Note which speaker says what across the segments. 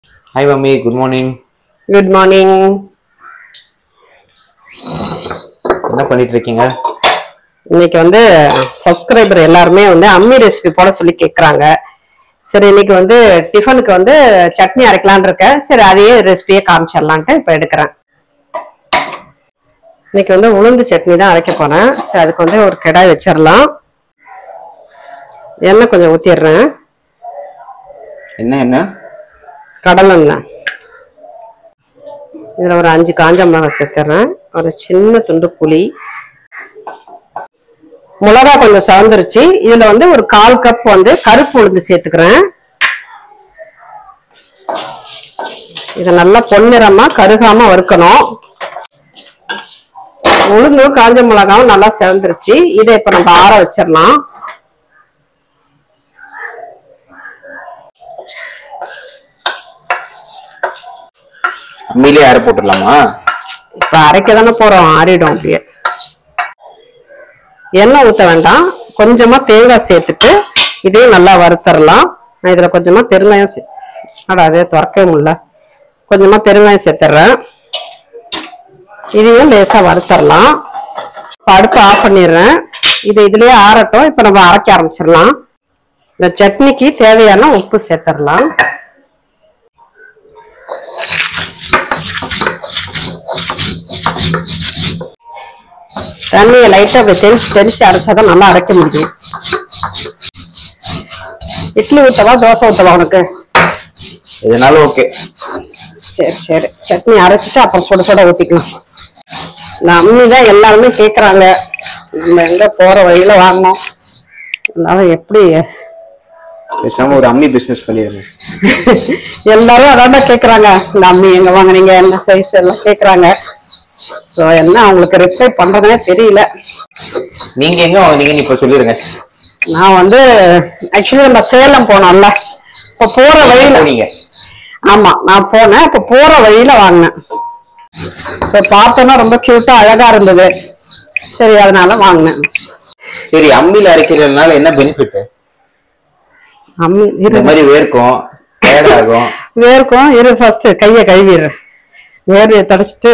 Speaker 1: Hi mummy good morning
Speaker 2: good morning
Speaker 1: என்ன பண்ணிட்டு இருக்கீங்க
Speaker 2: இன்னைக்கு வந்து சப்ஸ்கிரைபர் எல்லாருமே வந்து அம்மி ரெசிபி போட சொல்லி கேக்குறாங்க சரி இன்னைக்கு வந்து டிஃபனுக்கு வந்து சட்னி அரைக்கலாம்னு இருக்கேன் சரி அதையே ரெசிபியே காமிச்சிடலான்ட்டு இப்ப எடுக்கிறேன் இன்னைக்கு வந்து உளுந்து சட்னி தான் அரைக்க போறேன் சரி அதுக்கு வந்து ஒரு கடாய் வச்சிடலாம் எண்ணெய் கொஞ்சம் ஊத்திடுறேன்
Speaker 1: என்ன என்ன
Speaker 2: கடலை எண்ணெய் இதுல ஒரு அஞ்சு காஞ்ச மிளகாய் சேர்த்துறேன் ஒரு சின்ன துண்டு புளி மிளகா கொஞ்சம் சவந்துருச்சு இதுல வந்து ஒரு கால் கப் வந்து கருப்பு உளுந்து சேர்த்துக்கிறேன் இதை நல்லா பொன்னிறமா கருகாம வறுக்கணும் உளுந்தும் காஞ்ச மிளகாவும் நல்லா செவந்துருச்சு இதை இப்ப நம்ம ஆற வச்சிடலாம்
Speaker 1: அம்மிலே அரை போட்டுடலாமா
Speaker 2: இப்ப அரைக்க தானே போறோம் ஆறிடும் அப்படியே எண்ணெய் ஊத்த வேண்டாம் கொஞ்சமா தேங்காய் சேர்த்துட்டு இதையும் நல்லா வறுத்தரலாம் நான் இதுல கொஞ்சமா பெருங்காயம் சே- அட அதே திறக்கவே முடியல கொஞ்சமா பெருங்காயம் சேர்த்துறேன் இதையும் லேசா வறுத்தரலாம் இப்ப அடுப்பு ஆஃப் பண்ணிடுறேன் இது இதுலயே ஆறட்டும் இப்ப நம்ம அரைக்க ஆரம்பிச்சிடலாம் இந்த சட்னிக்கு தேவையான உப்பு சேர்த்துடலாம் தண்ணியை லைட்டா அப்படி தெளிச்சு தெளிச்சு அரைச்சாதான் நல்லா அரைக்க முடியும் இட்லி ஊத்தவா தோசை ஊத்தவா உனக்கு
Speaker 1: இதனால ஓகே
Speaker 2: சரி சரி சட்னி அரைச்சிட்டு அப்புறம் சுட சுட ஊத்திக்கலாம் இந்த அம்மி தான் எல்லாருமே கேக்குறாங்க நம்ம எங்க போற வழியில வாங்கணும் எல்லாரும் எப்படி
Speaker 1: பேசாம ஒரு அம்மி பிசினஸ் பண்ணிடுங்க
Speaker 2: எல்லாரும் அதான் கேக்குறாங்க இந்த அம்மி எங்க வாங்குனீங்க என்ன சைஸ் எல்லாம் கேக்குறாங்க சோ என்ன அவங்களுக்கு ரிப்ளை பண்றதுனே தெரியல
Speaker 1: நீங்க எங்க வாங்குனீங்கன்னு இப்ப சொல்லிருங்க
Speaker 2: நான் வந்து ஆக்சுவலி நம்ம சேலம் போனோம்ல இப்ப போற வழியில
Speaker 1: போனீங்க
Speaker 2: ஆமா நான் போனேன் இப்ப போற வழியில வாங்கினேன் சோ பார்த்தோன்னா ரொம்ப கியூட்டா அழகா இருந்தது சரி அதனால வாங்கினேன்
Speaker 1: சரி அம்மியில அரைக்கிறதுனால என்ன பெனிஃபிட்
Speaker 2: அம்மி
Speaker 1: இந்த
Speaker 2: இரு
Speaker 1: மாதிரி வேர்க்கும் tired ஆகும்
Speaker 2: வேர்க்கும் இரு ஃபர்ஸ்ட் கையை கழுவிடுறேன் வேர்வையை தொடச்சிட்டு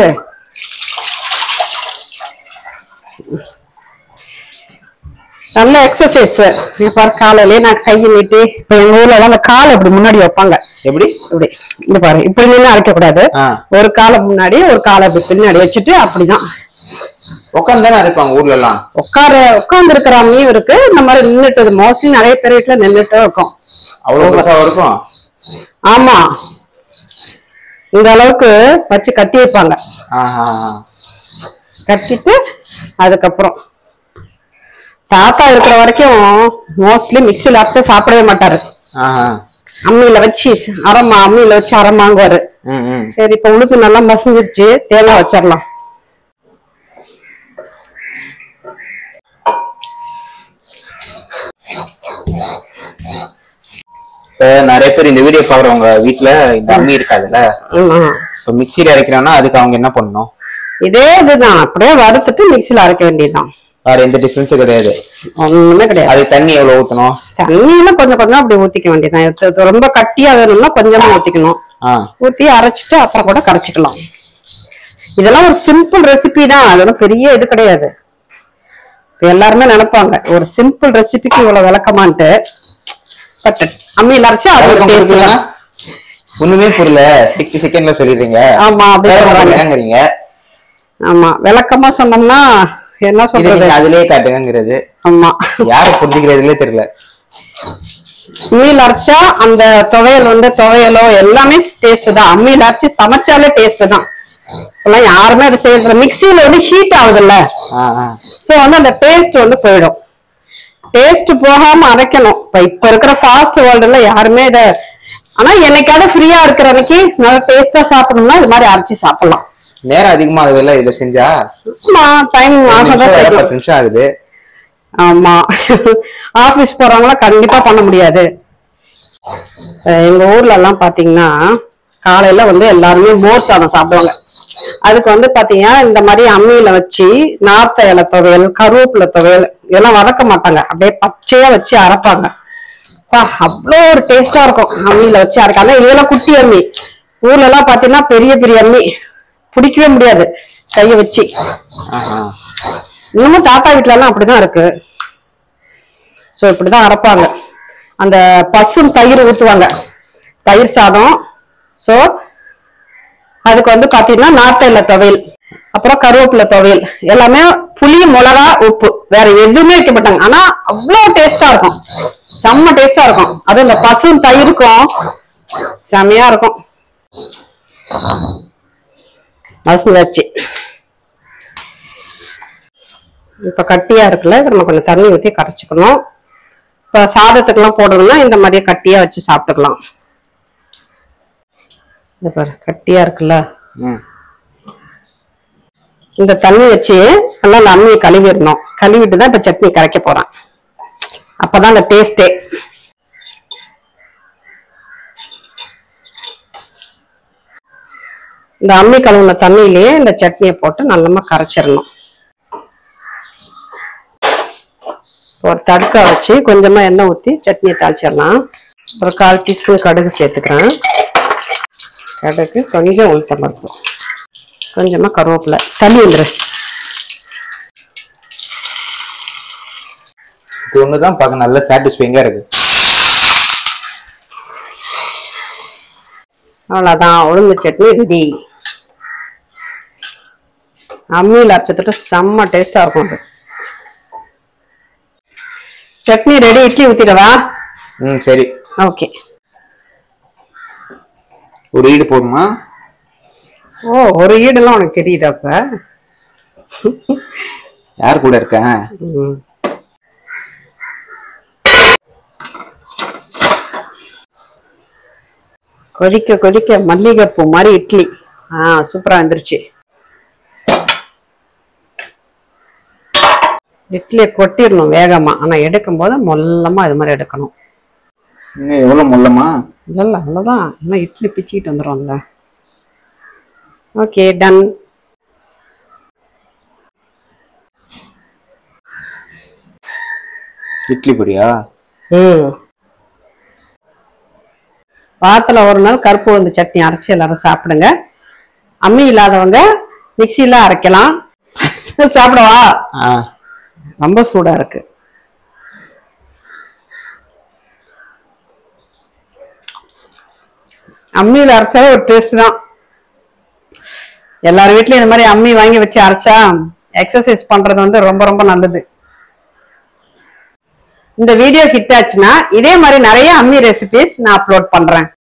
Speaker 2: நல்ல எக்ஸசைஸ் இப்ப காலையிலேயே நான் கையை நீட்டி இப்ப எங்க ஊர்ல எல்லாம் அந்த கால் இப்படி முன்னாடி வைப்பாங்க
Speaker 1: எப்படி
Speaker 2: இப்படி இந்த பாரு இப்படி நின்று அரைக்க கூடாது
Speaker 1: ஆ.
Speaker 2: ஒரு காலை முன்னாடி ஒரு காலை இப்படி பின்னாடி வச்சுட்டு அப்படிதான்
Speaker 1: உட்காந்து தானே அரைப்பாங்க ஊர்ல எல்லாம்
Speaker 2: உட்கார உட்கார்ந்து இருக்கிற அம்மியும் இருக்கு இந்த மாதிரி நின்னுட்டு மோஸ்ட்லி நிறைய பேர் வீட்டுல நின்னுட்டு இருக்கும்
Speaker 1: அவ்வளவு பெருசா இருக்கும்
Speaker 2: ஆமா இந்த அளவுக்கு வச்சு கட்டி வைப்பாங்க
Speaker 1: ஆஹா
Speaker 2: கட்டிட்டு அதுக்கப்புறம் தாத்தா இருக்கிற வரைக்கும் மோஸ்ட்லி மிக்சியில அரைச்சு சாப்பிடவே மாட்டாரு
Speaker 1: ஆஹா
Speaker 2: அம்மியில வச்சு அரமா அம்மியில வச்சு அரம் வாங்குவாரு
Speaker 1: ம் ம்
Speaker 2: சரி இப்ப உளுப்பு நல்லா மசிஞ்சிருச்சு தேங்காய் வச்சிடலாம்
Speaker 1: இப்ப நிறைய பேர் இந்த வீடியோ பாக்குறவங்க வீட்ல இந்த அம்மி இருக்காதுல்ல
Speaker 2: ஆமா.
Speaker 1: இப்ப மிக்சியில அரைக்கிறாங்கன்னா அதுக்கு அவங்க என்ன பண்ணணும்
Speaker 2: இதே இதுதான் அப்படியே வறுத்துட்டு மிக்சியில அரைக்க வேண்டியதுதான்
Speaker 1: வேற எந்த டிஃபரன்ஸும் கிடையாது
Speaker 2: ஒண்ணுமே கிடையாது
Speaker 1: அது தண்ணி எவ்வளவு ஊத்தணும்
Speaker 2: தண்ணியில கொஞ்சம் கொஞ்சம் அப்படி ஊத்திக்க வேண்டியதுதான் இது- இது ரொம்ப கட்டியா வேணும்னா கொஞ்சமா ஊத்திக்கணும்
Speaker 1: ஆ
Speaker 2: ஊத்தி அரைச்சிட்டு அப்புறம் கூட கரைச்சிக்கலாம் இதெல்லாம் ஒரு சிம்பிள் ரெசிபி தான் அதெல்லாம் பெரிய இது கிடையாது இப்ப எல்லாருமே நினைப்பாங்க ஒரு சிம்பிள் ரெசிபிக்கு இவ்வளவு விளக்கமான்ட்டு பட் அம்மியில் அரைச்சு அது ஒரு
Speaker 1: விளக்கம்
Speaker 2: taste
Speaker 1: கொடுக்கலனா?
Speaker 2: தான்.
Speaker 1: ஒண்ணுமே புரியல சிக்ஸ்டி செகண்ட்ல சொல்லிடுறீங்க
Speaker 2: ஆமா அப்படி சொல்றாங்க
Speaker 1: என்னங்கிறீங்க
Speaker 2: ஆமா விளக்கமா சொன்னோம்னா என்ன
Speaker 1: இதை
Speaker 2: சொல்றது
Speaker 1: நீங்க அதுலயே காட்டுங்கிறது
Speaker 2: ஆமா
Speaker 1: யார புரிஞ்சுக்கிறதுலே தெரியல
Speaker 2: அம்மியில் அரைச்சா அந்த துவையல் வந்து துவையலோ எல்லாமே டேஸ்ட் தான் அம்மியில் அரைச்சு சமைச்சாலே டேஸ்ட் தான் இப்பெல்லாம் யாருமே அதை செய்யறது மிக்சியில வந்து ஹீட் ஆகுதுல்ல
Speaker 1: ஆ, ஆ.
Speaker 2: சோ வந்து அந்த டேஸ்ட் வந்து போயிடும் டேஸ்ட் போகாம அரைக்கணும் இப்ப இப்ப இருக்கிற ஃபாஸ்ட் வேர்ல்டுல யாருமே இத ஆனா என்னைக்காவது ஃப்ரீயா இருக்கிற அன்னைக்கு நல்லா டேஸ்டா சாப்பிடணும்னா இது மாதிரி அரைச்சு சாப்பிடலாம்
Speaker 1: நேரம் அதிகமா ஆகுதுல்ல இத செஞ்சா
Speaker 2: ஆமா டைம்
Speaker 1: ஒரு
Speaker 2: ஆகதான்
Speaker 1: நிமிஷம்,
Speaker 2: செய்யும்
Speaker 1: பத்து நிமிஷம் ஆகுது
Speaker 2: ஆமா ஆபீஸ் போறவங்களாம் கண்டிப்பா பண்ண முடியாது அஹ் எங்க ஊர்ல எல்லாம் பாத்தீங்கன்னா காலையில வந்து எல்லாருமே மோர் சாதம் சாப்பிடுவாங்க அதுக்கு வந்து பாத்தீங்கன்னா இந்த மாதிரி அம்மியில வச்சு நார்த்த இலை துவையல் கருவேப்பிலை துவையல் இதெல்லாம் வதக்க மாட்டாங்க அப்படியே பச்சையா வச்சு அரைப்பாங்க பா அவ்வளோ ஒரு டேஸ்டா இருக்கும் அம்மியில வச்சு அரைக்க ஆனா இதெல்லாம் குட்டி அம்மி ஊர்ல எல்லாம் பாத்தீங்கன்னா பெரிய பெரிய அம்மி பிடிக்கவே முடியாது கைய வச்சு
Speaker 1: ஆஹா.
Speaker 2: இன்னமும் தாத்தா வீட்ல எல்லாம் அப்படிதான் இருக்கு சோ இப்படிதான் அரைப்பாங்க அந்த பசும் தயிர் ஊத்துவாங்க தயிர் சாதம் சோ அதுக்கு வந்து பாத்தீங்கன்னா நாட்டெண்ண துவையல் அப்புறம் கருவேப்பிலை துவையல் எல்லாமே புளி மிளகா உப்பு வேற எதுவுமே வைக்க மாட்டாங்க ஆனா அவ்வளவு டேஸ்டா இருக்கும் செம்ம டேஸ்டா இருக்கும் அதுவும் இந்த பசும் தயிருக்கும் செமையா இருக்கும் வச்சு இப்ப கட்டியா இருக்குல்ல இதை நம்ம கொஞ்சம் தண்ணி ஊத்தி கரைச்சுக்கணும் இப்ப சாதத்துக்கெல்லாம் போடணும்னா இந்த மாதிரியே கட்டியா வச்சு சாப்பிட்டுக்கலாம் இது பாரு கட்டியா இருக்குல்ல
Speaker 1: ம்
Speaker 2: இந்த தண்ணி வச்சு நல்லா அந்த அம்மியை கழுவிடணும் கழுவிட்டு தான் இப்ப சட்னி கரைக்க போறேன் அப்பதான் அந்த டேஸ்டே இந்த அம்மி கழுவுன தண்ணியிலேயே இந்த சட்னியை போட்டு நல்லமா கரைச்சிடணும் ஒரு தடுக்க வச்சு கொஞ்சமா எண்ணெய் ஊத்தி சட்னியை தாளிச்சிடலாம் ஒரு கால் டீஸ்பூன் கடுகு சேர்த்துக்கிறேன் கடுகு கொஞ்சம் உளுத்தம் பருப்பு கொஞ்சமா கருவேப்பிலை தண்ணி வந்துரு
Speaker 1: இது ஒண்ணுதான் பார்க்க நல்ல சாட்டிஸ்ஃபைங்கா இருக்கு
Speaker 2: அவ்வளவுதான் உளுந்து சட்னி ரெடி அம்மியில் அரைச்சதுட்டு செம்ம டேஸ்டா இருக்கும் அது சட்னி ரெடி இட்லி ஊத்திடவா
Speaker 1: ம் சரி
Speaker 2: ஓகே
Speaker 1: ஒரு ஈடு போதுமா
Speaker 2: ஓ ஒரு ஈடெல்லாம் உனக்கு தெரியுது அப்ப
Speaker 1: யார் கூட இருக்கேன்
Speaker 2: ம். கொதிக்க கொதிக்க மல்லிகைப்பூ மாதிரி இட்லி ஆ சூப்பரா வந்துருச்சு இட்லியை கொட்டிடணும் வேகமா ஆனா எடுக்கும் போது மொல்லமா இது மாதிரி எடுக்கணும்
Speaker 1: இன்னும் எவ்வளவு முள்ளமா
Speaker 2: இல்ல இல்ல அவ்வளவுதான் இன்னும் இட்லி பிச்சுக்கிட்டு வந்துடும்ல ஓகே டன்
Speaker 1: இட்லி பொடியா
Speaker 2: ம் வாரத்துல ஒரு நாள் கருப்பு உளுந்து சட்னி அரைச்சு எல்லாரும் சாப்பிடுங்க அம்மி இல்லாதவங்க மிக்சியில அரைக்கலாம் சாப்பிடவா
Speaker 1: ஆ
Speaker 2: ரொம்ப சூடா இருக்கு அம்மியில அரைச்சாலே ஒரு டேஸ்ட் தான் எல்லார் வீட்லயும் இந்த மாதிரி அம்மி வாங்கி வச்சு அரைச்சா எக்ஸசைஸ் பண்றது வந்து ரொம்ப ரொம்ப நல்லது இந்த வீடியோ ஹிட் ஆச்சுன்னா இதே மாதிரி நிறைய அம்மி ரெசிபிஸ் நான் அப்லோட் பண்றேன்